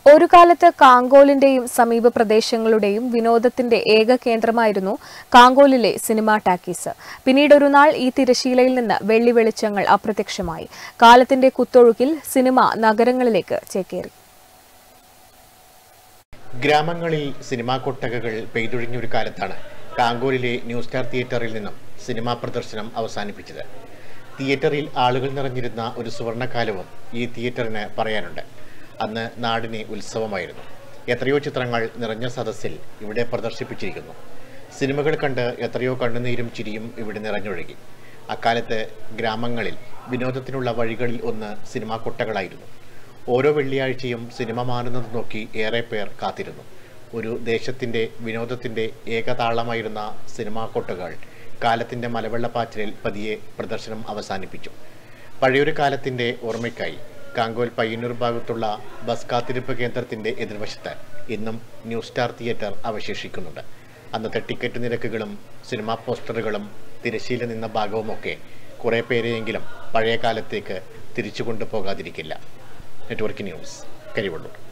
ഒരു കാലത്ത് കാങ്കോലിന്റെയും സമീപ പ്രദേശങ്ങളുടെയും വിനോദത്തിന്റെ ഏക കേന്ദ്രമായിരുന്നു കാങ്കോലിലെ സിനിമാ ടാക്കീസ് പിന്നീട് ഒരു നാൾ ഈ തിരശീലയിൽ നിന്ന് വെള്ളി വെളിച്ചങ്ങൾ അപ്രത്യക്ഷമായി കാലത്തിന്റെ കുത്തൊഴുക്കിൽ സിനിമ നഗരങ്ങളിലേക്ക് ചേക്കേറി ഗ്രാമങ്ങളിൽ സിനിമാ കൊട്ടകകൾ പെയ്തൊഴിഞ്ഞൊരു കാലത്താണ് കാങ്കോലിലെ ന്യൂ സ്റ്റാർ തിയേറ്ററിൽ നിന്നും സിനിമാ പ്രദർശനം അവസാനിപ്പിച്ചത് തിയേറ്ററിൽ ആളുകൾ നിറഞ്ഞിരുന്ന ഒരു സുവർണകാലവും ഈ തിയേറ്ററിന് പറയാനുണ്ട് അന്ന് നാടിനെ ഉത്സവമായിരുന്നു എത്രയോ ചിത്രങ്ങൾ നിറഞ്ഞ സദസ്സിൽ ഇവിടെ പ്രദർശിപ്പിച്ചിരിക്കുന്നു സിനിമകൾ കണ്ട് എത്രയോ കണ്ണുനീരും ചിരിയും ഇവിടെ നിറഞ്ഞൊഴുകി അക്കാലത്ത് ഗ്രാമങ്ങളിൽ വിനോദത്തിനുള്ള വഴികളിൽ ഒന്ന് സിനിമാ കൊട്ടകളായിരുന്നു ഓരോ വെള്ളിയാഴ്ചയും സിനിമ മാറുന്നത് നോക്കി ഏറെ പേർ കാത്തിരുന്നു ഒരു ദേശത്തിൻ്റെ വിനോദത്തിൻ്റെ ഏകതാളമായിരുന്ന സിനിമാ കൊട്ടകൾ കാലത്തിൻ്റെ മലവെള്ളപ്പാച്ചിലിൽ പതിയെ പ്രദർശനം അവസാനിപ്പിച്ചു പഴയൊരു കാലത്തിൻ്റെ ഓർമ്മയ്ക്കായി കാങ്കോൽ പയ്യന്നൂർ ഭാഗത്തുള്ള ബസ് കാത്തിരിപ്പ് കേന്ദ്രത്തിൻ്റെ എതിർവശത്ത് ഇന്നും ന്യൂ സ്റ്റാർ തിയേറ്റർ അവശേഷിക്കുന്നുണ്ട് അന്നത്തെ ടിക്കറ്റ് നിരക്കുകളും സിനിമാ പോസ്റ്ററുകളും തിരശ്ശീല നിന്ന ഭാഗവുമൊക്കെ കുറേ പേരെയെങ്കിലും പഴയ കാലത്തേക്ക് തിരിച്ചു കൊണ്ടുപോകാതിരിക്കില്ല നെറ്റ്വർക്ക് ന്യൂസ് കരിവള്ളൂർ